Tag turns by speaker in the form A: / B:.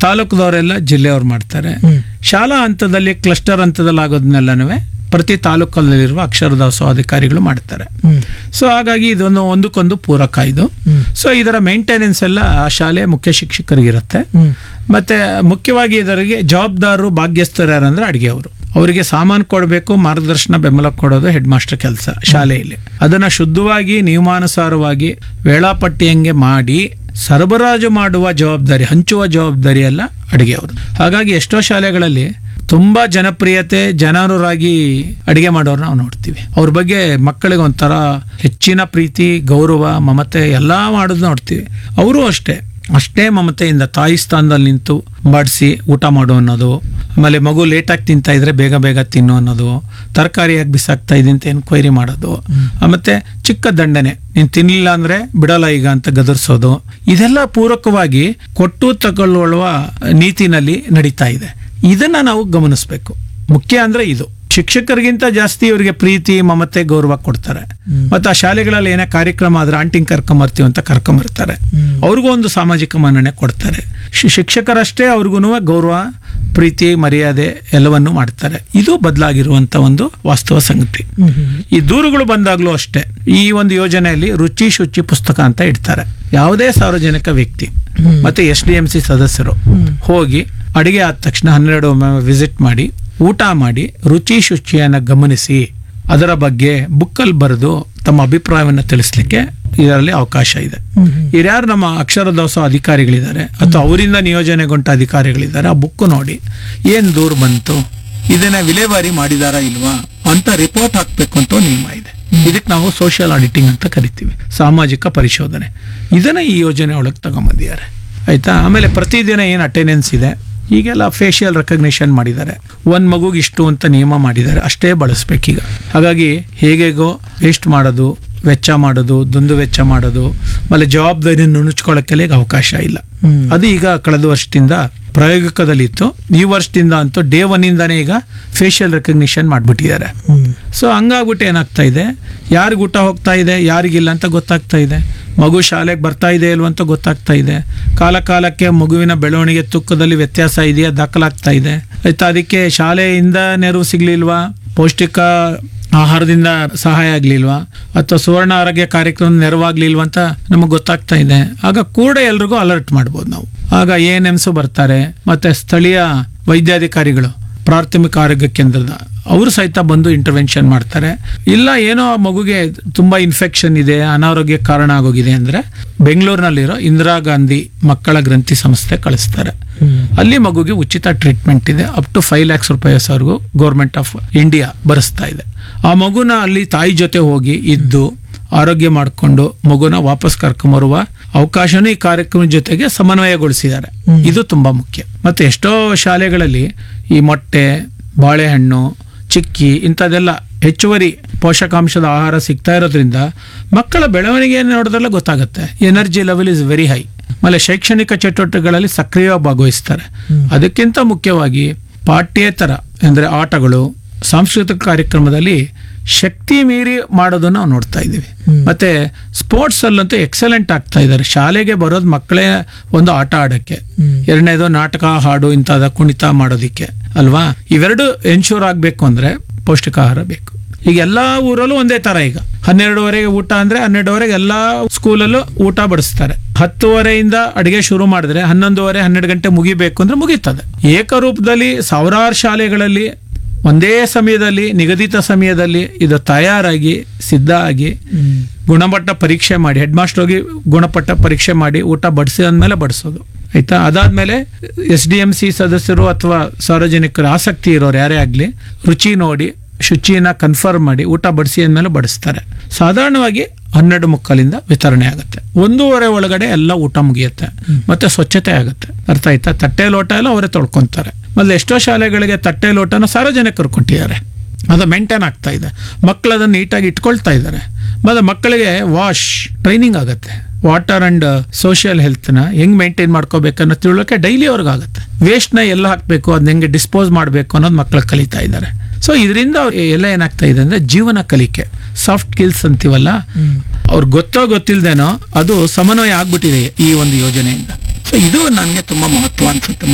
A: ತಾಲೂಕದವರೆಲ್ಲ ಜಿಲ್ಲೆಯವ್ರು ಮಾಡ್ತಾರೆ ಶಾಲಾ ಹಂತದಲ್ಲಿ ಕ್ಲಸ್ಟರ್ ಹಂತದಲ್ಲಿ ಆಗೋದನ್ನೆಲ್ಲನೂ ಪ್ರತಿ ತಾಲೂಕಲ್ಲಿರುವ ಅಕ್ಷರ ದಾಸೋಹ ಅಧಿಕಾರಿಗಳು ಮಾಡ್ತಾರೆ ಸೊ ಹಾಗಾಗಿ ಇದೊಂದು ಒಂದಕ್ಕೊಂದು ಪೂರಕ ಇದು ಸೊ ಇದರ ಮೇಂಟೆನೆನ್ಸ್ ಎಲ್ಲ ಆ ಶಾಲೆ ಮುಖ್ಯ ಶಿಕ್ಷಕರಿಗಿರುತ್ತೆ ಮತ್ತೆ ಮುಖ್ಯವಾಗಿ ಇದರಿಗೆ ಜವಾಬ್ದಾರರು ಭಾಗ್ಯಸ್ಥರು ಯಾರಂದ್ರೆ ಅಡಿಗೆ ಅವರು ಅವರಿಗೆ ಸಾಮಾನು ಕೊಡಬೇಕು ಮಾರ್ಗದರ್ಶನ ಬೆಂಬಲ ಕೊಡೋದು ಹೆಡ್ ಮಾಸ್ಟರ್ ಕೆಲಸ ಶಾಲೆಯಲ್ಲಿ ಅದನ್ನ ಶುದ್ಧವಾಗಿ ನಿಯಮಾನುಸಾರವಾಗಿ ವೇಳಾಪಟ್ಟಿಯಂಗೆ ಮಾಡಿ ಸರಬರಾಜು ಮಾಡುವ ಜವಾಬ್ದಾರಿ ಹಂಚುವ ಜವಾಬ್ದಾರಿ ಎಲ್ಲ ಅಡಿಗೆಯವರು ಹಾಗಾಗಿ ಎಷ್ಟೋ ಶಾಲೆಗಳಲ್ಲಿ ತುಂಬಾ ಜನಪ್ರಿಯತೆ ಜನರಾಗಿ ಅಡಿಗೆ ಮಾಡೋರು ನಾವು ನೋಡ್ತೀವಿ ಅವ್ರ ಬಗ್ಗೆ ಮಕ್ಕಳಿಗೆ ಒಂಥರ ಹೆಚ್ಚಿನ ಪ್ರೀತಿ ಗೌರವ ಮಮತೆ ಎಲ್ಲಾ ಮಾಡೋದು ನೋಡ್ತೀವಿ ಅವರು ಅಷ್ಟೇ ಅಷ್ಟೇ ಮಮತೆಯಿಂದ ತಾಯಿ ಸ್ಥಾನದಲ್ಲಿ ನಿಂತು ಬಡಿಸಿ ಊಟ ಮಾಡು ಅನ್ನೋದು ಆಮೇಲೆ ಮಗು ಲೇಟಾಗಿ ತಿಂತಾ ಇದ್ರೆ ಬೇಗ ಬೇಗ ತಿನ್ನು ಅನ್ನೋದು ತರಕಾರಿಯಾಗಿ ಬಿಸಾಕ್ತಾ ಇದೆ ಅಂತ ಎನ್ಕ್ವೈರಿ ಮಾಡೋದು ಮತ್ತೆ ಚಿಕ್ಕ ದಂಡನೆ ನೀನ್ ತಿನ್ಲಿಲ್ಲ ಅಂದ್ರೆ ಬಿಡಲ್ಲ ಈಗ ಅಂತ ಗದರ್ಸೋದು ಇದೆಲ್ಲ ಪೂರಕವಾಗಿ ಕೊಟ್ಟು ತಗೊಳ್ಳುವ ನೀತಿನಲ್ಲಿ ನಡೀತಾ ಇದೆ ಇದನ್ನ ನಾವು ಗಮನಿಸಬೇಕು ಮುಖ್ಯ ಅಂದ್ರೆ ಇದು ಶಿಕ್ಷಕರಿಗಿಂತ ಜಾಸ್ತಿ ಇವರಿಗೆ ಪ್ರೀತಿ ಮಮತೆ ಗೌರವ ಕೊಡ್ತಾರೆ ಮತ್ತೆ ಆ ಶಾಲೆಗಳಲ್ಲಿ ಏನೇ ಕಾರ್ಯಕ್ರಮ ಆದ್ರೆ ಆಂಟಿಂಗ್ ಕರ್ಕೊಂಬರ್ತೀವಿ ಅಂತ ಕರ್ಕೊಂಬರ್ತಾರೆ ಅವ್ರಿಗೂ ಒಂದು ಸಾಮಾಜಿಕ ಮನ್ನಣೆ ಕೊಡ್ತಾರೆ ಶಿ- ಶಿಕ್ಷಕರಷ್ಟೇ ಅವ್ರಿಗೂ ಗೌರವ ಪ್ರೀತಿ ಮರ್ಯಾದೆ ಎಲ್ಲವನ್ನೂ ಮಾಡ್ತಾರೆ ಇದು ಬದಲಾಗಿರುವಂತ ಒಂದು ವಾಸ್ತವ ಸಂಗತಿ ಈ ದೂರುಗಳು ಬಂದಾಗ್ಲೂ ಅಷ್ಟೇ ಈ ಒಂದು ಯೋಜನೆಯಲ್ಲಿ ರುಚಿ ಶುಚಿ ಪುಸ್ತಕ ಅಂತ ಇಡ್ತಾರೆ ಯಾವುದೇ ಸಾರ್ವಜನಿಕ ವ್ಯಕ್ತಿ ಮತ್ತೆ ಎಸ್ ಡಿ ಎಂ ಸಿ ಸದಸ್ಯರು ಹೋಗಿ ಅಡಿಗೆ ಆದ ತಕ್ಷಣ ಹನ್ನೆರಡು ವಿಸಿಟ್ ಮಾಡಿ ಊಟ ಮಾಡಿ ರುಚಿ ಶುಚಿಯನ್ನು ಗಮನಿಸಿ ಅದರ ಬಗ್ಗೆ ಬುಕ್ಕಲ್ಲಿ ಬರೆದು ತಮ್ಮ ಅಭಿಪ್ರಾಯವನ್ನು ತಿಳಿಸ್ಲಿಕ್ಕೆ ಇದರಲ್ಲಿ ಅವಕಾಶ ಇದೆ ಇರ್ಯಾರು ನಮ್ಮ ಅಕ್ಷರ ದಾಸೋಹ ಅಧಿಕಾರಿಗಳಿದ್ದಾರೆ ಅಥವಾ ಅವರಿಂದ ನಿಯೋಜನೆಗೊಂಡ ಅಧಿಕಾರಿಗಳಿದ್ದಾರೆ ಆ ಬುಕ್ ನೋಡಿ ಏನ್ ದೂರ ಬಂತು ಇದನ್ನ ವಿಲೇವಾರಿ ಮಾಡಿದಾರಾ ಇಲ್ವಾ ಅಂತ ರಿಪೋರ್ಟ್ ಹಾಕ್ಬೇಕು ಅಂತ ಒಂದು ನಿಯಮ ಇದೆ ಇದಕ್ಕೆ ನಾವು ಸೋಷಿಯಲ್ ಆಡಿಟಿಂಗ್ ಅಂತ ಕರಿತೀವಿ ಸಾಮಾಜಿಕ ಪರಿಶೋಧನೆ ಇದನ್ನ ಈ ಯೋಜನೆ ಒಳಗೆ ತಗೊಂಬಂದಿದ್ದಾರೆ ಆಯ್ತಾ ಆಮೇಲೆ ಪ್ರತಿದಿನ ಏನು ಅಟೆಂಡೆನ್ಸ್ ಇದೆ ಈಗೆಲ್ಲ ಫೇಶಿಯಲ್ ರೆಕಗ್ನಿಷನ್ ಮಾಡಿದ್ದಾರೆ ಒಂದ್ ಮಗುಗೆ ಇಷ್ಟು ಅಂತ ನಿಯಮ ಮಾಡಿದ್ದಾರೆ ಅಷ್ಟೇ ಬಳಸ್ಬೇಕೀಗ ಹಾಗಾಗಿ ಹೇಗೆಗೋ ವೇಸ್ಟ್ ಮಾಡೋದು ವೆಚ್ಚ ಮಾಡೋದು ದುಂದು ವೆಚ್ಚ ಮಾಡೋದು ಆಮೇಲೆ ಜವಾಬ್ದಾರಿಯನ್ನು ನುಣುಚ್ಕೊಳ್ಳೋಕ್ಕೆಲ್ಲ ಈಗ ಅವಕಾಶ ಇಲ್ಲ ಅದು ಈಗ ಕಳೆದ ವರ್ಷದಿಂದ ಪ್ರಾಯೋಗಿಕದಲ್ಲಿತ್ತು ಈ ವರ್ಷದಿಂದ ಅಂತೂ ಡೇ ಒನ್ ಇಂದಾನೇ ಈಗ ಫೇಶಿಯಲ್ ರೆಕಗ್ನಿಷನ್ ಮಾಡಿಬಿಟ್ಟಿದ್ದಾರೆ ಸೊ ಹಂಗಾಗ್ಬಿಟ್ಟು ಏನಾಗ್ತಾ ಇದೆ ಯಾರಿಗ್ ಊಟ ಹೋಗ್ತಾ ಇದೆ ಯಾರಿಗಿಲ್ಲ ಅಂತ ಗೊತ್ತಾಗ್ತಾ ಇದೆ ಮಗು ಶಾಲೆಗೆ ಬರ್ತಾ ಇದೆ ಇಲ್ವ ಅಂತ ಗೊತ್ತಾಗ್ತಾ ಇದೆ ಕಾಲ ಕಾಲಕ್ಕೆ ಮಗುವಿನ ಬೆಳವಣಿಗೆ ತೂಕದಲ್ಲಿ ವ್ಯತ್ಯಾಸ ಇದೆಯಾ ದಾಖಲಾಗ್ತಾ ಇದೆ ಆಯ್ತಾ ಅದಕ್ಕೆ ಶಾಲೆಯಿಂದ ನೆರವು ಸಿಗ್ಲಿಲ್ವಾ ಪೌಷ್ಟಿಕ ಆಹಾರದಿಂದ ಸಹಾಯ ಆಗ್ಲಿಲ್ವಾ ಅಥವಾ ಸುವರ್ಣ ಆರೋಗ್ಯ ಕಾರ್ಯಕ್ರಮ ನೆರವಾಗ್ಲಿಲ್ವಾ ಅಂತ ನಮಗೆ ಗೊತ್ತಾಗ್ತಾ ಇದೆ ಆಗ ಕೂಡ ಎಲ್ರಿಗೂ ಅಲರ್ಟ್ ಮಾಡ್ಬೋದು ನಾವು ಆಗ ಎ ಎನ್ ಎಮ್ಸು ಬರ್ತಾರೆ ಮತ್ತೆ ಸ್ಥಳೀಯ ವೈದ್ಯಾಧಿಕಾರಿಗಳು ಪ್ರಾಥಮಿಕ ಆರೋಗ್ಯ ಕೇಂದ್ರದ ಅವರು ಸಹಿತ ಬಂದು ಇಂಟರ್ವೆನ್ಷನ್ ಮಾಡ್ತಾರೆ ಇಲ್ಲ ಏನೋ ಆ ಮಗುಗೆ ತುಂಬಾ ಇನ್ಫೆಕ್ಷನ್ ಇದೆ ಅನಾರೋಗ್ಯ ಕಾರಣ ಆಗೋಗಿದೆ ಅಂದ್ರೆ ಬೆಂಗಳೂರಿನಲ್ಲಿರೋ ಇಂದಿರಾ ಗಾಂಧಿ ಮಕ್ಕಳ ಗ್ರಂಥಿ ಸಂಸ್ಥೆ ಕಳಿಸ್ತಾರೆ ಅಲ್ಲಿ ಮಗುಗೆ ಉಚಿತ ಟ್ರೀಟ್ಮೆಂಟ್ ಇದೆ ಅಪ್ ಟು ಫೈವ್ ಲ್ಯಾಕ್ಸ್ ರೂಪಾಯಿವರೆಗೂ ಗೌರ್ಮೆಂಟ್ ಆಫ್ ಇಂಡಿಯಾ ಭರಿಸ್ತಾ ಇದೆ ಆ ಮಗುನ ಅಲ್ಲಿ ತಾಯಿ ಜೊತೆ ಹೋಗಿ ಇದ್ದು ಆರೋಗ್ಯ ಮಾಡಿಕೊಂಡು ಮಗುನ ವಾಪಸ್ ಕರ್ಕೊಂಬರುವ ಅವಕಾಶನೂ ಈ ಕಾರ್ಯಕ್ರಮದ ಜೊತೆಗೆ ಸಮನ್ವಯಗೊಳಿಸಿದ್ದಾರೆ ಇದು ತುಂಬಾ ಮುಖ್ಯ ಮತ್ತೆ ಎಷ್ಟೋ ಶಾಲೆಗಳಲ್ಲಿ ಈ ಮೊಟ್ಟೆ ಬಾಳೆಹಣ್ಣು ಚಿಕ್ಕಿ ಇಂಥದ್ದೆಲ್ಲ ಹೆಚ್ಚುವರಿ ಪೋಷಕಾಂಶದ ಆಹಾರ ಸಿಗ್ತಾ ಇರೋದ್ರಿಂದ ಮಕ್ಕಳ ಬೆಳವಣಿಗೆಯನ್ನು ನೋಡಿದ್ರಲ್ಲ ಗೊತ್ತಾಗುತ್ತೆ energy level is very high ಆಮೇಲೆ ಶೈಕ್ಷಣಿಕ ಚಟುವಟಿಕೆಗಳಲ್ಲಿ ಸಕ್ರಿಯವಾಗಿ ಭಾಗವಹಿಸ್ತಾರೆ ಅದಕ್ಕಿಂತ ಮುಖ್ಯವಾಗಿ ಪಾಠ್ಯೇತರ ಅಂದ್ರೆ ಆಟಗಳು ಸಾಂಸ್ಕೃತಿಕ ಕಾರ್ಯಕ್ರಮದಲ್ಲಿ ಶಕ್ತಿ ಮೀರಿ ಮಾಡೋದನ್ನ ನಾವು ನೋಡ್ತಾ ಇದ್ದೀವಿ ಮತ್ತೆ ಸ್ಪೋರ್ಟ್ಸ್ ಅಲ್ಲಂತೂ ಎಕ್ಸಲೆಂಟ್ ಆಗ್ತಾ ಇದ್ದಾರೆ ಶಾಲೆಗೆ ಬರೋದು ಮಕ್ಕಳೇ ಒಂದು ಆಟ ಆಡಕ್ಕೆ ಎರಡನೇದು ನಾಟಕ ಹಾಡು ಇಂಥದ ಕುಣಿತ ಮಾಡೋದಿಕ್ಕೆ ಅಲ್ವಾ ಇವೆರಡು ಎನ್ಶೂರ್ ಆಗ್ಬೇಕು ಅಂದ್ರೆ ಪೌಷ್ಟಿಕ ಆಹಾರ ಬೇಕು ಈಗ ಎಲ್ಲಾ ಊರಲ್ಲೂ ಒಂದೇ ತರ ಈಗ ಹನ್ನೆರಡುವರೆಗೆ ಊಟ ಅಂದ್ರೆ ಹನ್ನೆರಡುವರೆಗೆ ಎಲ್ಲಾ ಸ್ಕೂಲಲ್ಲೂ ಊಟ ಬಡಿಸ್ತಾರೆ ಹತ್ತುವರೆಯಿಂದ ಅಡಿಗೆ ಶುರು ಮಾಡಿದ್ರೆ ಹನ್ನೊಂದುವರೆ ಹನ್ನೆರಡು ಗಂಟೆ ಮುಗಿಬೇಕು ಅಂದ್ರೆ ಮುಗೀತದೆ ಏಕರೂಪದಲ್ಲಿ ಸಾವಿರಾರು ಶಾಲೆಗಳಲ್ಲಿ ಒಂದೇ ಸಮಯದಲ್ಲಿ ನಿಗದಿತ ಸಮಯದಲ್ಲಿ ಇದು ತಯಾರಾಗಿ ಸಿದ್ಧ ಆಗಿ ಗುಣಮಟ್ಟ ಪರೀಕ್ಷೆ ಮಾಡಿ ಹೆಡ್ ಮಾಸ್ಟರ್ ಹೋಗಿ ಗುಣಮಟ್ಟ ಪರೀಕ್ಷೆ ಮಾಡಿ ಊಟ ಬಡಿಸಿದ್ಮೇಲೆ ಬಡಿಸೋದು ಆಯ್ತಾ ಅದಾದ್ಮೇಲೆ ಎಸ್ ಡಿ ಎಂ ಸಿ ಸದಸ್ಯರು ಅಥವಾ ಸಾರ್ವಜನಿಕರು ಆಸಕ್ತಿ ಇರೋರು ಯಾರೇ ಆಗ್ಲಿ ರುಚಿ ನೋಡಿ ಶುಚಿನ ಕನ್ಫರ್ಮ್ ಮಾಡಿ ಊಟ ಬಡಿಸಿ ಅಂದ್ಮೇಲೆ ಬಡಿಸ್ತಾರೆ ಸಾಧಾರಣವಾಗಿ ಹನ್ನೆರಡು ಮುಕ್ಕಾಲಿಂದ ವಿತರಣೆ ಆಗುತ್ತೆ ಒಂದೂವರೆ ಒಳಗಡೆ ಎಲ್ಲ ಊಟ ಮುಗಿಯುತ್ತೆ ಮತ್ತೆ ಸ್ವಚ್ಛತೆ ಆಗುತ್ತೆ ಅರ್ಥ ಆಯ್ತಾ ತಟ್ಟೆ ಲೋಟ ಎಲ್ಲ ಅವರೇ ತೊಳ್ಕೊಂತಾರೆ ಮತ್ತೆ ಎಷ್ಟೋ ಶಾಲೆಗಳಿಗೆ ತಟ್ಟೆ ಲೋಟನ ಸಾರ್ವಜನಿಕರು ಕೊಟ್ಟಿದ್ದಾರೆ ಅದು ಮೇಂಟೈನ್ ಆಗ್ತಾ ಇದೆ ಮಕ್ಕಳು ಅದನ್ನ ನೀಟಾಗಿ ಇಟ್ಕೊಳ್ತಾ ಇದ್ದಾರೆ ಮತ್ತೆ ಮಕ್ಕಳಿಗೆ ವಾಶ್ ಟ್ರೈನಿಂಗ್ ಆಗುತ್ತೆ ವಾಟರ್ ಅಂಡ್ ಸೋಷಿಯಲ್ ಹೆಲ್ತ್ ನ ಹೆಂಗ್ ಮೇಂಟೈನ್ ಮಾಡ್ಕೋಬೇಕನ್ನೋ ತಿಳುವಳಿಕೆ ಡೈಲಿ ಅವ್ರಿಗಾಗುತ್ತೆ ವೇಸ್ಟ್ ನ ಎಲ್ಲ ಹಾಕ್ಬೇಕು ಅದನ್ನ ಹೆಂಗೆ ಡಿಸ್ಪೋಸ್ ಮಾಡಬೇಕು ಅನ್ನೋದು ಮಕ್ಕಳು ಕಲಿತಾ ಇದ್ದಾರೆ ಸೊ ಇದರಿಂದ ಎಲ್ಲ ಏನಾಗ್ತಾ ಇದೆ ಅಂದ್ರೆ ಜೀವನ ಕಲಿಕೆ ಸಾಫ್ಟ್ ಸ್ಕಿಲ್ಸ್ ಅಂತೀವಲ್ಲ ಅವ್ರಿಗೆ ಗೊತ್ತೋ ಗೊತ್ತಿಲ್ದೇನೋ ಅದು ಸಮನ್ವಯ ಆಗ್ಬಿಟ್ಟಿದೆ ಈ ಒಂದು ಯೋಜನೆಯಿಂದ ಸೊ ಇದು ನನಗೆ ತುಂಬಾ ಮಹತ್ವ ಅನ್ಸುತ್ತೆ